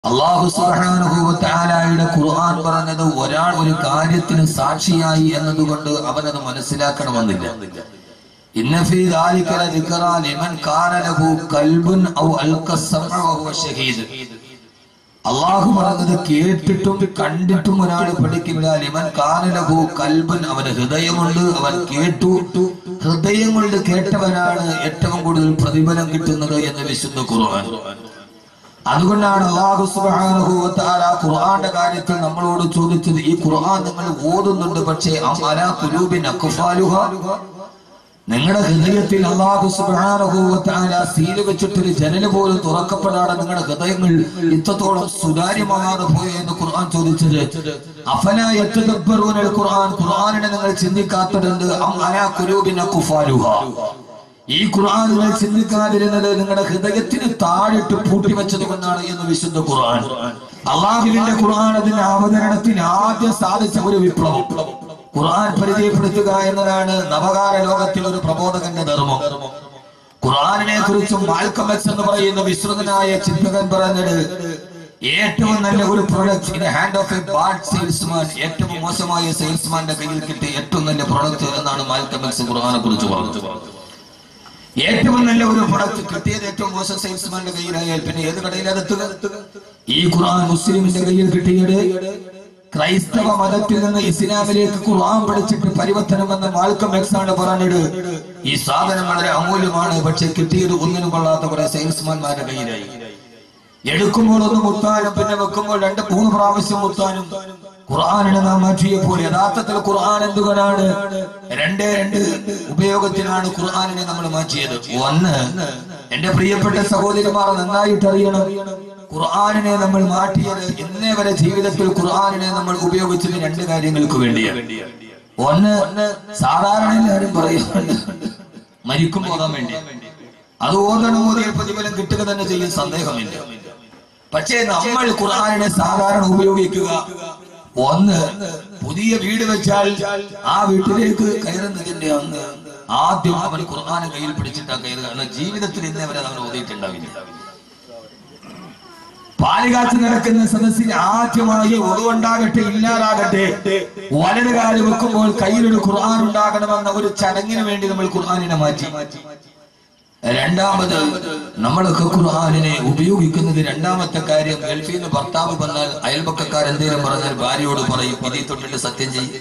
അള്ളാഹു സുബാനുഭൂവത്താലായുടെ ഖുർആൻ പറഞ്ഞത് ഒരാൾ ഒരു കാര്യത്തിന് സാക്ഷിയായി എന്നതുകൊണ്ട് അവനത് മനസ്സിലാക്കണമെന്നില്ല ഇന്ന ഫീ ذلك لذكرى لمن كان له قلب او القى السمع وهو شهيد അള്ളാഹു പറഞ്ഞത് കേട്ടിട്ടും കണ്ടിട്ടും ഒരാൾ പഠിക്കില്ല ലിമൻ കാനലഹു കൽബൻ അവന് ഹൃദയമുണ്ട് അവൻ കേട്ടു ഹൃദയം കൊണ്ട് കേട്ടവനാണ് ഏറ്റവും കൂടുതൽ പ്രതിഫലം കിട്ടുന്നത് എന്ന് വിശുദ്ധ ഖുർആൻ അതുകൊണ്ടാണ് അള്ളാഹു സുബ്ഹാനഹു വ തആല ഖുർആന്റെ കാര്യത്തിൽ നമ്മളോട് ചോദിച്ചത് ഈ ഖുർആൻ നിങ്ങൾ ഓതുന്നുണ്ട് പക്ഷേ അം അലാ ഖുലൂബിൻ അഖ്ഫാലുഹ നിങ്ങളുടെ ഹൃദയത്തിൽ അള്ളാഹു സുബ്ഹാനഹു വ തആല സീല് വെച്ചിട്ടൊരു ജനല് പോലും തുറക്കപ്പെടാതെ നിങ്ങളുടെ ഹൃദയങ്ങൾ ഇത്രത്തോളം സുതാര്യമാകാതെ പോയോ എന്ന് ഖുർആൻ ചോദിച്ചത് അഫല യതദബ്ബറൂനൽ ഖുർആൻ ഖുർആനിനെ നിങ്ങൾ ചിന്തിക്കാത്തതുണ്ട് അം അലാ ഖുലൂബിൻ അഖ്ഫാലുഹ ഈ ഖുർആൻ നിങ്ങൾ ചിന്തിക്കാതിരുന്നത് നിങ്ങളുടെ ഹൃദയത്തിന് താഴിട്ട് പൂട്ടി വെച്ചത് കൊണ്ടാണ് എന്ന് വിശുദ്ധ ഖുർആൻ അള്ളാഹുവിന്റെ ഖുർആൻ അതിന്റെ അവതരണത്തിൽ ആദ്യം സാധിച്ച ഒരു വിപ്ലവം ഖുർആൻ പരിചയപ്പെടുത്തുക എന്നതാണ് നവകാല ലോകത്തിൽ ഒരു പ്രബോധകന്റെ ധർമ്മം ഖുർആനിനെ കുറിച്ചും മാൽക്കം എക്സ് എന്ന് പറയുന്ന വിശ്രുതനായ ചിന്തകൻ പറഞ്ഞത് ഏറ്റവും നല്ല ഒരു product in hand of a bad salesman ഏറ്റവും മോശമായ സെയിൽസ്മാന്റെ കയ്യിൽ കിട്ടിയ ഏറ്റവും നല്ല പ്രൊഡക്റ്റ് എന്നാണ് മാൽക്കം എക്സ് ഖുർആനെ കുറിച്ച് പറഞ്ഞത് ഏറ്റവും നല്ല ഒരു പ്രൊഡക്റ്റ് കിട്ടിയത് ഏറ്റവും മോശം സെയിൽസ്മാന്റെ കയ്യിലായാൽ പിന്നെ ഏത് കടയിലെത്തുക ഈ ഖുർആൻ മുസ്ലിമിന്റെ കയ്യിൽ കിട്ടിയത് ക്രൈസ്തവ മതത്തിൽ നിന്ന് ഇസ്ലാമിലേക്ക് ഖുർആൻ പഠിച്ചിട്ട് പരിവർത്തനം എന്ന മാൽക്കം എക്സ് ആണ് പറഞ്ഞത് ഈ സാധനം വളരെ അമൂല്യമാണ് പക്ഷെ കിട്ടിയത് ഒന്നിനും കൊള്ളാത്ത കുറെ സെയിൽസ്മാൻമാരുടെ കയ്യിലായി എടുക്കുമ്പോൾ ഒന്ന് മുത്താനും പിന്നെ വെക്കുമ്പോൾ രണ്ട് മൂന്ന് പ്രാവശ്യം മുത്താനും ഖുർആാനിനെ നാം മാറ്റിയപ്പോൾ യഥാർത്ഥത്തിൽ ഖുർആൻ എന്തുകൊണ്ടാണ് രണ്ടേ രണ്ട് ഉപയോഗത്തിനാണ് ഖുർആാനിനെ നമ്മൾ മാറ്റിയത് ഒന്ന് എന്റെ പ്രിയപ്പെട്ട സഹോദരിമാർ നന്നായിട്ട് അറിയണം ഖുർആാനിനെ നമ്മൾ മാറ്റിയത് ഇന്നേ വരെ ജീവിതത്തിൽ ഖുർആാനിനെ നമ്മൾ ഉപയോഗിച്ചത് രണ്ട് കാര്യങ്ങൾക്ക് വേണ്ടിയാണ് ഒന്ന് സാധാരണ എല്ലാവരും പറയുന്നുണ്ട് മരിക്കും പോകാൻ വേണ്ടി അത് ഓതണം ഓതിയ പ്രതിഫലം കിട്ടുക തന്നെ ചെയ്യും സന്ദേഹമില്ല പക്ഷേ നമ്മൾ ഖുർആാനിനെ സാധാരണ ഉപയോഗിക്കുക ഒന്ന് പുതിയ വീട് വെച്ചാൽ ആ വീട്ടിലേക്ക് കയറുന്നതിന്റെ അന്ന് ആദ്യം അവൻ ഖുർആാനെ കയ്യിൽ പിടിച്ചിട്ടാ കയറുക കാരണം ജീവിതത്തിൽ ഇന്നേ വരെ അവൻ ഓതിയിട്ടുണ്ടാവില്ല പാലുകാച്ച് നടക്കുന്ന സദസ്സിൽ ആദ്യമായി ഒതുവുണ്ടാകട്ടെ ഇല്ലാതാകട്ടെ വലത് കാല് വെക്കുമ്പോൾ കയ്യിലൊരു ഖുർആൻ ഉണ്ടാകണമെന്ന ഒരു ചടങ്ങിന് വേണ്ടി നമ്മൾ ഖുർആാനിനെ മാറ്റി രണ്ടാമത് നമ്മളൊക്കെ ഖുർആാനിനെ ഉപയോഗിക്കുന്നത് രണ്ടാമത്തെ കാര്യം ഗൾഫിൽ നിന്ന് ഭർത്താവ് വന്നാൽ അയൽപക്കക്കാർ എന്തെങ്കിലും പറഞ്ഞാൽ ഭാര്യയോട് പറയും ഇതിൽ തൊട്ടിട്ട് സത്യം ചെയ്യും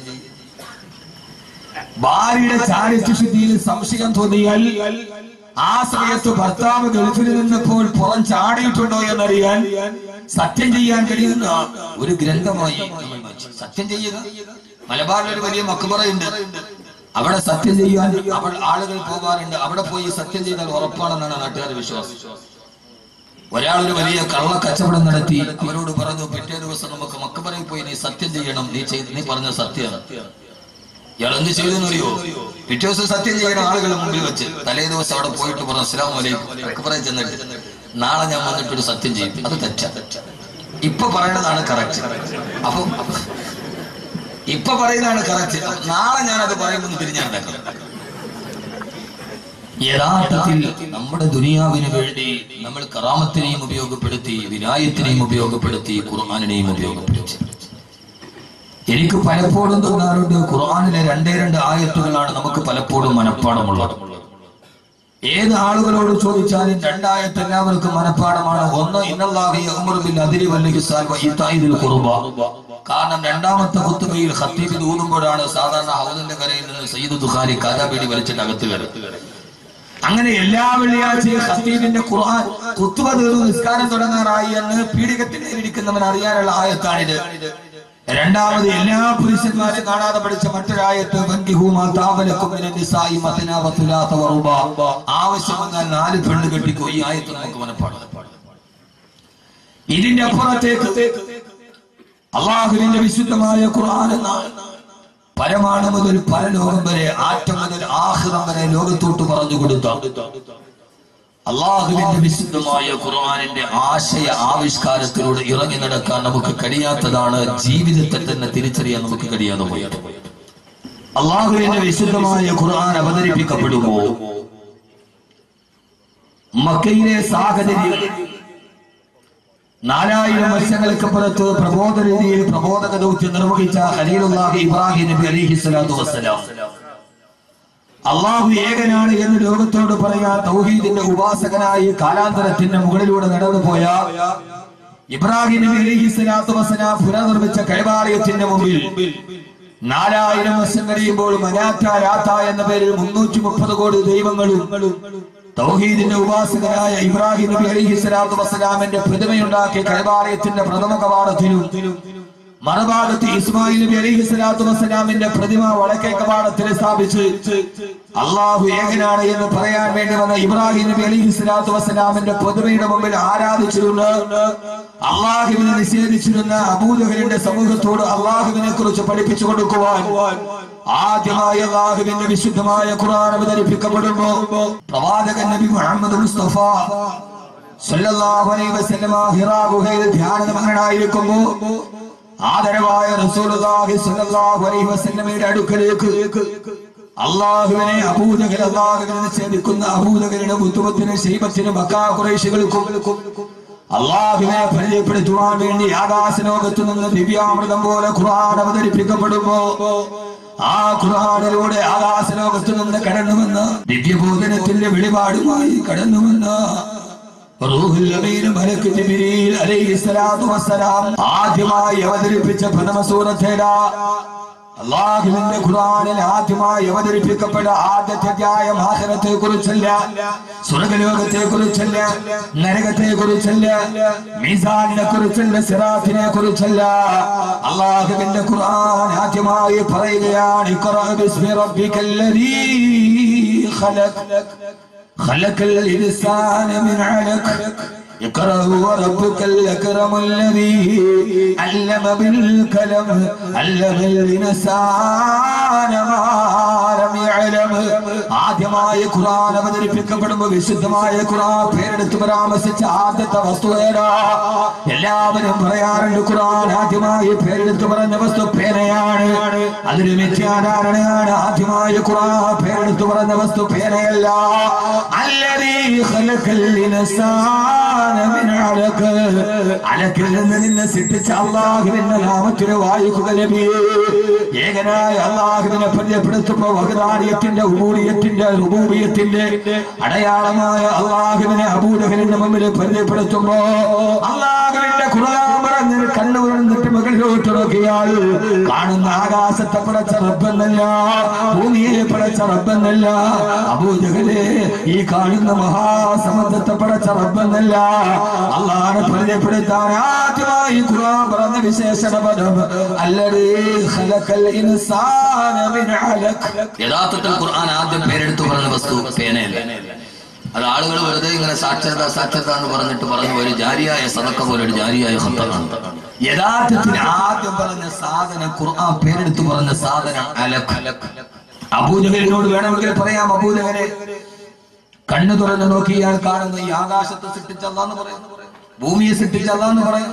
ഭാര്യയുടെ ചാരിത്രശുദ്ധിയിൽ സംശയം തോന്നിയാൽ ആ സമയത്ത് ഭർത്താവ് ഗൾഫിൽ നിന്നപ്പോൾ പുറം ചാടിയിട്ടുണ്ടോ എന്നറിയാൻ സത്യം ചെയ്യാൻ കഴിയുന്ന ഒരു ഗ്രന്ഥമായി നമ്മൾ മാറ്റി. സത്യം ചെയ്യുക മലബാറിൽ ഒരു വലിയ മക്കുമറയുണ്ട് അവിടെ സത്യം ചെയ്യാൻ അവൾ ആളുകൾ പോകാറുണ്ട് അവിടെ പോയി സത്യം ചെയ്താൽ ഉറപ്പാണെന്നാണ് നാട്ടുകാരുടെ വിശ്വാസം ഒരാൾ ഒരു വലിയ കള്ള കച്ചവടം നടത്തി അവരോട് പറഞ്ഞു പിറ്റേ ദിവസം നമുക്ക് മക്കുമറയിൽ പോയി നീ സത്യം ചെയ്യണം നീ ചെയ്ത് നീ പറഞ്ഞ സത്യമാണ് ഇയാൾ എന്ത് ചെയ്തെന്ന് അറിയോ പിറ്റേ ദിവസം സത്യം ചെയ്യണം ആളുകളുടെ മുമ്പിൽ വെച്ച് തലേ ദിവസം അവിടെ പോയിട്ട് പറഞ്ഞു അസ്സലാം വലൈക്കും മക്കുമറയിൽ ചെന്നിട്ട് നാളെ ഞാൻ വന്നിട്ട് ഒരു സത്യം ചെയ്യും അത് തെറ്റാ ഇപ്പൊ പറയണതാണ് കറക്റ്റ് അപ്പൊ ഇപ്പൊ പറയുന്നതാണ് കറക്റ്റ് നാളെ ഞാൻ അത് പറയുമെന്ന് തിരിഞ്ഞടക്കണം യഥാർത്ഥത്തിൽ നമ്മുടെ ദുനിയാവിന് വേണ്ടി നമ്മൾ കറാമത്തിനെയും ഉപയോഗപ്പെടുത്തി വിനായത്തിനെയും ഉപയോഗപ്പെടുത്തി ഖുർആാനിനെയും ഉപയോഗപ്പെടുത്തി എനിക്ക് പലപ്പോഴും തോന്നാറുണ്ട് ഖുർആാനിലെ രണ്ടേ രണ്ട് ആയത്തുകളാണ് നമുക്ക് പലപ്പോഴും മനഃപ്പാടമുള്ളത് ഏത് ആളുകളോട് ചോദിച്ചാലും രണ്ടായത്ത് എല്ലാവർക്കും മനഃപ്പാടമാണ് ഒന്ന് ഇന്നല്ലാഹി അമറുബിൽ അതിരി വല്ലിഹിസാൽ വഇതാഇദിൽ ഖുർബ കാരണം രണ്ടാമത്തെ കുത്തുബയിൽ ഖത്തീബ് ഊതുമ്പോഴാണ് സാധാരണ ഹൗദിന്റെ കരയിൽ നിന്ന് സയ്യിദ് ദുഖാരി കാജാബീടി വലിച്ചിട്ട് അകത്ത് കയറുന്നത് അങ്ങനെ എല്ലാ വെള്ളിയാഴ്ചയും ഖത്തീബിന്റെ ഖുർആൻ കുത്തുബ തീർന്നു നിസ്കാരം തുടങ്ങാറായി എന്ന് പീഡികത്തിൽ ഇരിക്കുന്നവൻ അറിയാനുള്ള ആയത്താണിത് രണ്ടാമത് എല്ലാ പുരുഷന്മാരും കാണാതെ പഠിച്ച മറ്റൊരായത്ത് വൻകിഹൂമാ താവലക്കും മിനൻ നിസാഇ മത്നാ വതുലാത്ത വറുബ. ആവശ്യം വന്നാൽ നാല് പെണ്ണ് കെട്ടിക്കോ ഈ ആയത്ത് നമുക്ക് മനപ്പാടാണ് ഇതിന്റെ അപ്പുറത്തേക്ക് അള്ളാഹുവിന്റെ വിശുദ്ധമായ ഖുർആൻ എന്ന പരമാണു മുതൽ പരലോകം വരെ ആറ്റം മുതൽ ആഹ്റം വരെ ലോകത്തോട്ട് പറഞ്ഞു കൊടുത്ത അള്ളാഹുവിന്റെ വിശുദ്ധമായ ഖുർആനിന്റെ ആശയ ആവിഷ്കാരത്തിലൂടെ ഇറങ്ങി നടക്കാൻ നമുക്ക് കഴിയാത്തതാണ് ജീവിതത്തെ തന്നെ തിരിച്ചറിയാൻ നമുക്ക് കഴിയാതെ പോയത് അള്ളാഹുവിന്റെ വിശുദ്ധമായ ഖുർആൻ അവതരിപ്പിക്കപ്പെടുമ്പോ മക്കയിലെ സാഹചര്യം നാലായിരം വർഷങ്ങൾക്ക് പുറത്ത് പ്രബോധ രീതിയിൽ പ്രബോധക ദൗത്യം നിർവഹിച്ച ഖലീലുല്ലാഹി ഇബ്രാഹിം നബി അലൈഹി സ്വലാത്തു വസ്സലാം അള്ളാഹു ഏകനാണ് എന്ന് ലോകത്തോട് പറയാൻ തൗഹീദിന്റെ ഉപാസകനായി കാലാന്തരത്തിന്റെ മുകളിലൂടെ നടന്നുപോയ ഇബ്രാഹിം നബി അലൈഹി സ്വലാത്തു വസ്സലാം പുനർനിർമ്മിച്ച കൈവാലയത്തിന്റെ മുമ്പിൽ നാലായിരം വർഷം കഴിയുമ്പോൾ മനാറ്റ രാത്ത എന്ന പേരിൽ മുന്നൂറ്റി മുപ്പത് കോടി ദൈവങ്ങളും തൗഹീദിന്റെ ഉപാസകനായ ഇബ്രാഹിം നബി അലൈഹി സ്വലാത്തു വസ്സലാമിന്റെ പ്രതിമയുണ്ടാക്കിയ കൈവാലയത്തിന്റെ പ്രഥമ കവാടത്തിലും മറുഭാഗത്ത് ഇസ്മായിൽ നബി അലൈഹി സ്വലാത്തു വസ്സലാമിന്റെ പ്രതിമ വടക്കേ കവാടത്തിൽ സ്ഥാപിച്ച് അള്ളാഹു ഏകനാണ് എന്ന് പറയാൻ വേണ്ടി വന്ന ഇബ്രാഹിം നബി അലൈഹി സ്വലാത്തു വസ്സലാമിന്റെ പ്രതിമയുടെ മുമ്പിൽ ആരാധിച്ചിരുന്ന അള്ളാഹുവിനെ നിഷേധിച്ചിരുന്ന അബൂലഹലിന്റെ സമൂഹത്തോട് അള്ളാഹുവിനെ കുറിച്ച് പഠിപ്പിച്ചു കൊടുക്കുവാൻ ആദ്യമായി അള്ളാഹുവിന്റെ വിശുദ്ധമായ ഖുർആൻ അവതരിപ്പിക്കപ്പെടുമ്പോ പ്രവാചകൻ നബി മുഹമ്മദ് മുസ്തഫ സല്ലല്ലാഹു അലൈഹി വസല്ലമ ഹിറാ ഗുഹയിൽ ധ്യാനമഗ്നനായിരിക്കുമ്പോ ആദരവായ റസൂലുള്ളാഹി സ്വല്ലല്ലാഹു അലൈഹി വസല്ലമയുടെ അടുക്കലേക്ക് അള്ളാഹുവിനെ അബൂജഹൽ അള്ളാഹുവിനെ നിഷേധിക്കുന്ന അബൂജഹലിന്റെ ബുദ്ധിമുത്തിന് ശൈബത്തിന് മക്കാ കുറേശികൾക്കും അള്ളാഹുവിനെ പരിചയപ്പെടുത്തുവാൻ വേണ്ടി ആകാശലോകത്തു നിന്ന് ദിവ്യാമൃതം പോലെ ഖുർആൻ അവതരിപ്പിക്കപ്പെടുമ്പോ ആ ഖുർആനിലൂടെ ആകാശലോകത്തു നിന്ന് കടന്നുവന്ന് ദിവ്യബോധനത്തിന്റെ വെളിപാടുമായി കടന്നുവന്ന് റൂഹുൽ അമീൻ മലക്ക് ജിബ്രീൽ അലൈഹി സ്വലാത്തു വസ്സലാം ആദ്യമായി അവതരിപ്പിച്ച പ്രഥമ സൂറത്തേടാ അള്ളാഹുവിന്റെ ഖുർആനിൽ ആദ്യമായി അവതരിപ്പിക്കപ്പെട്ട ആദ്യത്തെ അധ്യായം ആഖിറത്തെ കുറിച്ചല്ല സ്വർഗലോകത്തെ കുറിച്ചല്ല നരകത്തെ കുറിച്ചല്ല മീസാനിനെ കുറിച്ചല്ല സിറാത്തിനെ കുറിച്ചല്ല അള്ളാഹുവിന്റെ ഖുർആൻ ആദ്യമായി പറയുകയാണ് ഇഖ്റഅ ബിസ്മി റബ്ബിക്കല്ലദീ ഖലഖ് خلق الإنسان من علق اقرأ وربك الأكرم الذي علم بالكلم علم الإنسان ما لم يعلم ആദ്യമായ ഖുർആൻ അവതരിപ്പിക്കപ്പെടുമ്പോൾ വിശുദ്ധമായ ഖുർആൻ പേരെടുത്ത് പരാമർശിച്ച ആദ്യത്തെ വസ്തു ഏതാ എല്ലാവരും പറയാറുണ്ട് ഖുർആൻ ആദ്യമായി പേരെടുത്ത് പറഞ്ഞ വസ്തു പേനയാണ് അതൊരു മിഥ്യാധാരണയാണ് ആദ്യമായ ഖുർആൻ പേരെടുത്ത് പറഞ്ഞ വസ്തു പേനയല്ല الذي خلق الإنسان من علق അലക്കിൽ നിന്ന് നിന്നെ സൃഷ്ടിച്ച അള്ളാഹുവിന്റെ നാമത്തിന് വായിക്കുക നബിയേ ഏകനായ അള്ളാഹുവിനെ പരിചയപ്പെടുത്തുമ്പോ വഹദാനിയത്തിന്റെ ഉബൂദിയത്തിന്റെ റുബൂബിയത്തിന്റെ അടയാളമായ അള്ളാഹുവിനെ അബൂദഹലിന്റെ മുമ്പിൽ പരിചയപ്പെടുത്തുമ്പോ അള്ളാഹുവിന്റെ ഖുർആൻ പറഞ്ഞ് കണ്ണു തുറന്നിട്ട് മുകളിലോട്ട് നോക്കിയാൽ കാണുന്ന ആകാശത്തെ പടച്ച റബ്ബെന്നല്ല ഭൂമിയെ പടച്ച റബ്ബെന്നല്ല അബൂജഹലെ ഈ കാണുന്ന മഹാസമുദ്രത്തെ പടച്ച റബ്ബെന്നല്ല അള്ളാഹനെ പരിചയപ്പെടുത്താൻ ആദ്യമായി ഖുർആൻ പറഞ്ഞ വിശേഷണ പദം അല്ലടേ ഖലഖൽ ഇൻസാന മിൻ അലഖ് യഥാർത്ഥത്തിൽ ഖുർആൻ ആദ്യം പേരെടുത്ത് പറഞ്ഞ വസ്തു പേനയല്ല അത് ആളുകൾ വെറുതെ ഇങ്ങനെ സാക്ഷരത സാക്ഷരത എന്ന് പറഞ്ഞിട്ട് പറഞ്ഞു ഒരു ജാരിയായ സദക്ക പോലെ ഒരു ജാരിയായ ഹത്തമാണ് യഥാർത്ഥത്തിൽ ആദ്യം പറഞ്ഞ സാധനം ഖുർആൻ പേരെടുത്ത് പറഞ്ഞ സാധനം അലഖ് അബൂജഹലിനോട് വേണമെങ്കിൽ പറയാം അബൂജഹലെ കണ്ണു തുറന്ന് നോക്കിയാൽ കാണുന്ന ഈ ആകാശത്തെ സൃഷ്ടിച്ചല്ലാന്ന് പറയാം ഭൂമിയെ സൃഷ്ടിച്ചല്ലാന്ന് പറയാം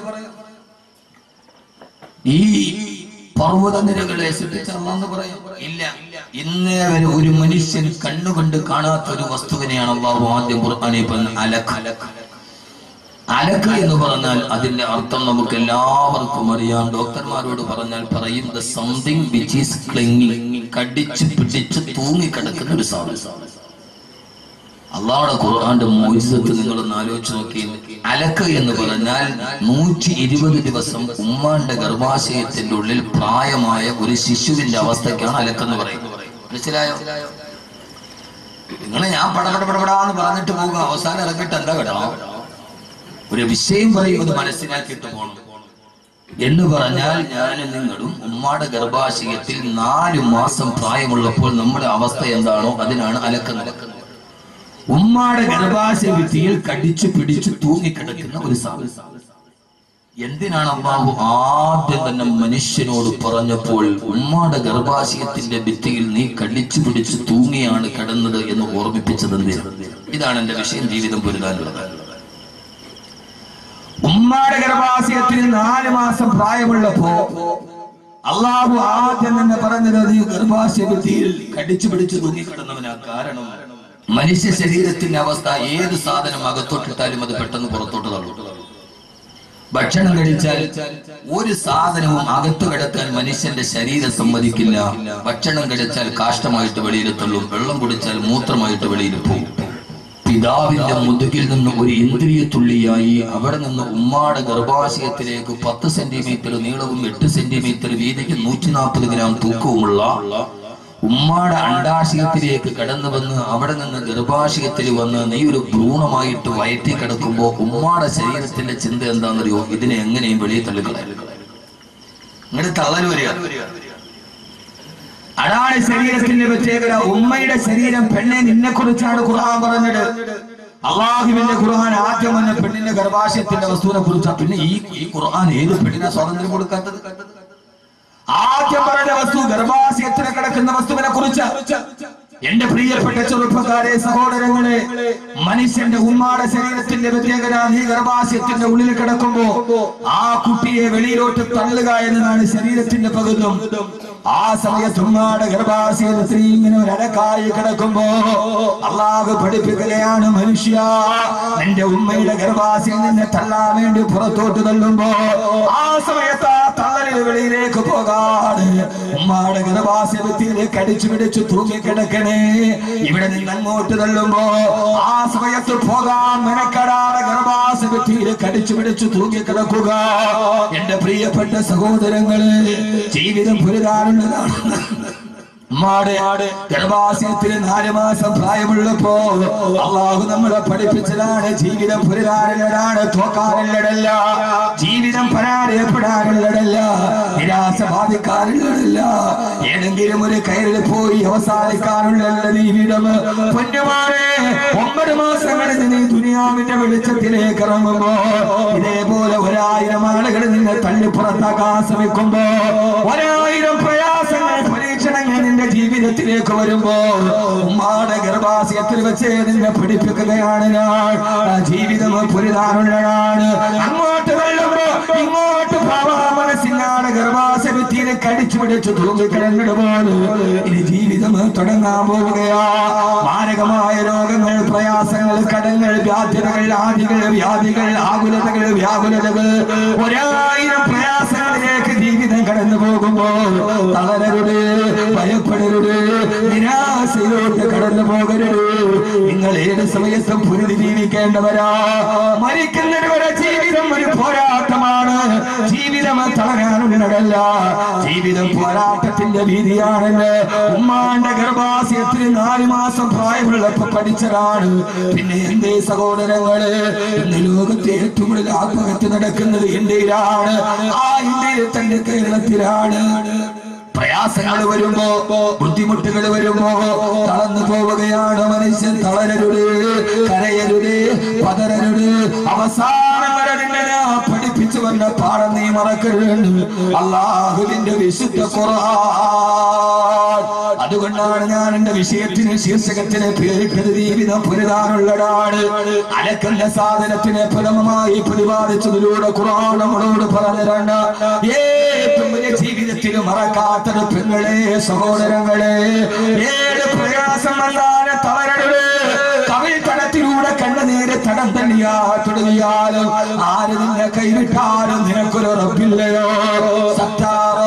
ഈ പർവ്വതനിരകളെ സൃഷ്ടിച്ചല്ലാന്ന് പറയാം ഇല്ല ഇന്നേ വരെ ഒരു മനുഷ്യൻ കണ്ണുകൊണ്ട് കാണാത്ത ഒരു വസ്തുവിനെയാണ് അള്ളാഹു ആദ്യം ഖുർആനെ പറഞ്ഞ അലഖ് അലക്ക് എന്ന് പറഞ്ഞാൽ അതിന്റെ അർത്ഥം നമുക്ക് എല്ലാവർക്കും അറിയാം ഡോക്ടർമാരോട് പറഞ്ഞാൽ പറയും the something which is clinging കടിച്ച് പിടിച്ച് തൂങ്ങിക്കിടക്കുന്ന ഒരു സാധനം അള്ളാഹുടെ ഖുർആന്റെ മോചിതത്ത് നിങ്ങളൊന്ന് ആലോചിച്ച് നോക്കി അലക്ക് എന്ന് പറഞ്ഞാൽ നൂറ്റി ഇരുപത് ദിവസം ഉമ്മാന്റെ ഗർഭാശയത്തിന്റെ ഉള്ളിൽ പ്രായമായ ഒരു ശിശുവിന്റെ അവസ്ഥയ്ക്കാണ് അലക്കെന്ന് പറയുന്നത് മനസ്സിലായോ നിങ്ങളെ ഞാൻ പടപട പടപടാന്ന് പറഞ്ഞിട്ട് പോകുക അവസാനം ഇറങ്ങിയിട്ട് എന്താ കേട്ടോ ഒരു വിഷയം പറയുന്നത് മനസ്സിലാക്കിയിട്ട് പോകണം എന്ന് പറഞ്ഞാൽ ഞാനും നിങ്ങളും ഉമ്മാടെ ഗർഭാശയത്തിൽ നാല് മാസം പ്രായമുള്ളപ്പോൾ നമ്മുടെ അവസ്ഥ എന്താണോ അതിനാണ് അലക്കുന്നത് ഉമ്മാടെ ഗർഭാശയ ഭിത്തിയിൽ കടിച്ചു പിടിച്ചു തൂങ്ങിക്കിടക്കുന്ന ഒരു സാധനം എന്തിനാണ് അള്ളാഹു ആദ്യം തന്നെ മനുഷ്യനോട് പറഞ്ഞപ്പോൾ ഉമ്മാടെ ഗർഭാശയത്തിന്റെ ഭിത്തിയിൽ നീ കടിച്ചു പിടിച്ച് തൂങ്ങിയാണ് കിടന്നത് എന്ന് ഓർമ്മിപ്പിച്ചത് എന്തിനാണ് ഇതാണ് എന്റെ വിഷയം ജീവിതം പൊരുതാനുള്ളത് ഉമ്മാടെ ഗർഭാശയത്തിൽ നാല് മാസം പ്രായമുള്ളപ്പോ അള്ളാഹു ആദ്യം തന്നെ പറഞ്ഞത് നീ ഗർഭാശയ ഭിത്തിയിൽ കടിച്ചു പിടിച്ചു തൂങ്ങിക്കിടന്നവനാ കാരണം മനുഷ്യ ശരീരത്തിന്റെ അവസ്ഥ ഏത് സാധനം അകത്തോട്ടിട്ടാലും അത് പെട്ടെന്ന് പുറത്തോട്ട് തള്ളും ഭക്ഷണം കഴിച്ചാൽ ഒരു സാധനവും അകത്തു കിടക്കാൻ മനുഷ്യന്റെ ശരീരം സമ്മതിക്കില്ല ഭക്ഷണം കഴിച്ചാൽ കാഷ്ടമായിട്ട് വെളിയിൽ തള്ളും വെള്ളം കുടിച്ചാൽ മൂത്രമായിട്ട് വെളിയിൽ പോകും പിതാവിന്റെ മുതുകിൽ നിന്ന് ഒരു ഇന്ദ്രിയ തുള്ളിയായി അവിടെ നിന്ന് ഉമ്മാടെ ഗർഭാശയത്തിലേക്ക് പത്ത് സെന്റിമീറ്റർ നീളവും എട്ട് സെന്റിമീറ്റർ വീതിക്ക് നൂറ്റി നാൽപ്പത് ഗ്രാം തൂക്കവുമുള്ള ഉമ്മാടെ അണ്ടാശയത്തിലേക്ക് കടന്നു വന്ന് അവിടെ നിന്ന് ഗർഭാശയത്തിൽ വന്ന് നീ ഒരു ഭ്രൂണമായിട്ട് വയറ്റി കിടക്കുമ്പോ ഉമ്മാടെ ശരീരത്തിന്റെ ചിന്ത എന്താണെന്നറിയോ ഇതിനെ എങ്ങനെയും വെളിയിൽ തള്ളിക്കളയാൻ ഇങ്ങോട്ട് തള്ളൽ വരിക അതാണ് ശരീരത്തിന്റെ പ്രത്യേകത ഉമ്മയുടെ ശരീരം പെണ്ണെ നിന്നെ കുറിച്ചാണ് ഖുർആൻ പറഞ്ഞത് അള്ളാഹുവിന്റെ ഖുർആൻ ആദ്യം വന്ന പെണ്ണിന്റെ ഗർഭാശയത്തിന്റെ വസ്തുവിനെ കുറിച്ചാ പിന്നെ ഈ ഈ ഖുർആൻ ഏത് പെണ്ണിനെ സ്വാതന്ത്ര്യം കൊടുക്കാത്തത് ആദ്യം പറഞ്ഞ വസ്തു ഗർഭാശയത്തിൽ കിടക്കുന്ന വസ്തുവിനെ കുറിച്ച് എന്റെ പ്രിയപ്പെട്ട ചെറുപ്പക്കാരെ സഹോദരങ്ങളെ മനുഷ്യന്റെ ഉമ്മാടെ ശരീരത്തിന്റെ പ്രത്യേകത നീ ഗർഭാശയത്തിന്റെ ഉള്ളിൽ കിടക്കുമ്പോ ആ കുട്ടിയെ വെളിയിലോട്ട് തള്ളുക എന്നതാണ് ശരീരത്തിന്റെ പകുതം ആ സമയത്ത് ഉമ്മാടെ ഗർഭാശയത്തിൽ ഇങ്ങനെ ഒരു അടക്കായി കിടക്കുമ്പോ അള്ളാഹ് പഠിപ്പിക്കുകയാണ് മനുഷ്യ നിന്റെ ഉമ്മയുടെ ഗർഭാശയം നിന്നെ തള്ളാൻ വേണ്ടി പുറത്തോട്ട് തള്ളുമ്പോ ആ സമയത്ത് ആ തള്ളലിൽ വെളിയിലേക്ക് പോകാതെ ഉമ്മാടെ ഗർഭാശയത്തിലേക്ക് അടിച്ചു പിടിച്ചു തൂങ്ങിക്കിടക്കണേ ഇവിടെ നിന്ന് അങ്ങോട്ട് തള്ളുമ്പോ ആ സമയത്ത് പോകാൻ മെനക്കെടാതെ ഗർഭാശയത്തിലേക്ക് അടിച്ചു പിടിച്ചു തൂങ്ങിക്കിടക്കുക എന്റെ പ്രിയപ്പെട്ട സഹോദരങ്ങള് ജീവിതം പുരുതാറുള്ളതാണ് ഉമ്മാടെ ഗർഭാശയത്തിന് നാല് മാസം പ്രായമുള്ളപ്പോ അള്ളാഹു നമ്മളെ പഠിപ്പിച്ചതാണ് ജീവിതം പുരതാറുള്ളതാണ് തോക്കാറുള്ളതല്ല ജീവിതം പരാജയപ്പെടാറുള്ളതല്ല നിരാശ ബാധിക്കാറുള്ളതല്ല ഏതെങ്കിലും ഒരു കയറിൽ പോയി അവസാനിക്കാറുള്ള ജീവിതം പൊന്നുമാരെ ഒമ്പത് മാസങ്ങളിൽ നീ ദുനിയാവിന്റെ വെളിച്ചത്തിലേക്ക് ഇറങ്ങുമ്പോ ഇതേപോലെ ഒരായിരം ആളുകൾ നിന്നെ തള്ളി പുറത്താക്കാൻ ശ്രമിക്കുമ്പോ ഒരായിരം പ്രയാസങ്ങൾ പരീക്ഷണങ്ങൾ നിന്റെ ജീവിതത്തിലേക്ക് വരുമ്പോ ഉമ്മാടെ ഗർഭാശയത്തിൽ വെച്ച് നിന്നെ പഠിപ്പിക്കുകയാണ് ഞാൻ ആ ജീവിതം പുരിതാനുള്ളതാണ് അങ്ങോട്ട് വെള്ളുമ്പോ ഇങ്ങോട്ട് പാവാ മനസ്സിനാണ് ഗർഭാശയത്തിനെ കടിച്ചു പിടിച്ചു തൂങ്ങിക്കിടന്നിട്ട് പോലും ഇനി ജീവിതം തുടങ്ങാൻ പോവുകയാ മാരകമായ രോഗങ്ങൾ പ്രയാസങ്ങൾ കടങ്ങൾ വ്യാധ്യതകൾ ആദികൾ വ്യാധികൾ ആകുലതകൾ വ്യാകുലതകൾ ഒരായിരം പ്രയാസങ്ങളിലേക്ക് ജീവിതം കടന്നു പോകുമ്പോ തളരരുത് ഭയപ്പെടരുത് നിരാശയിലോട്ട് കടന്നു പോകരുത് നിങ്ങൾ ഏത് സമയത്തും പുരുതി ജീവിക്കേണ്ടവരാ മരിക്കുന്നതിന് വരെ ജീവിതം ഒരു പോരാട്ടമാണ് ജീവിതം തളരാനുള്ളതല്ല ജീവിതം പോരാട്ടത്തിന്റെ വീതിയാണെന്ന് ഉമ്മാന്റെ ഗർഭാശയത്തിൽ നാല് മാസം പ്രായമുള്ളപ്പോ പഠിച്ചതാണ് പിന്നെ എന്റെ സഹോദരങ്ങള് ഇന്ന് ലോകത്തെ ഏറ്റവും കൂടുതൽ ആത്മഹത്യ നടക്കുന്നത് ഇന്ത്യയിലാണ് ആ ഇന്ത്യയിൽ തന്നെ കേരളത്തിലാണ് പ്രയാസങ്ങൾ വരുമ്പോ ബുദ്ധിമുട്ടുകൾ വരുമ്പോ തളർന്നു പോവുകയാണ് മനുഷ്യൻ തളരരുത് കരയരുത് പതരരുത് അവസാനം വരെ നിന്നെ ഞാൻ പഠിപ്പിച്ചു വന്ന പാഠം നീ മറക്കരുത് അള്ളാഹുവിന്റെ വിശുദ്ധ ഖുർആൻ അതുകൊണ്ടാണ് ഞാൻ എന്റെ വിഷയത്തിന് ശീർഷകത്തിന് പേരിട്ടത് ജീവിതം പുരുതാനുള്ളതാണ് അലക്കുന്ന സാധനത്തിനെ പ്രഥമമായി പ്രതിപാദിച്ചതിലൂടെ ഖുർആൻ നമ്മളോട് പറഞ്ഞിട്ടുണ്ട് ഏറ്റവും വലിയ ജീവിതത്തിൽ മറക്കാത്തത് പെങ്ങളെ സഹോദരങ്ങളെ ഏത് പ്രയാസം വന്നാലും തളരരുത് കവിൽ തടത്തിലൂടെ കണ്ണുനീര് തടം തള്ളിയാ തുടങ്ങിയാലും ആര് നിന്നെ കൈവിട്ടാലും നിനക്കൊരു ഉറപ്പില്ലയോ സത്താറോ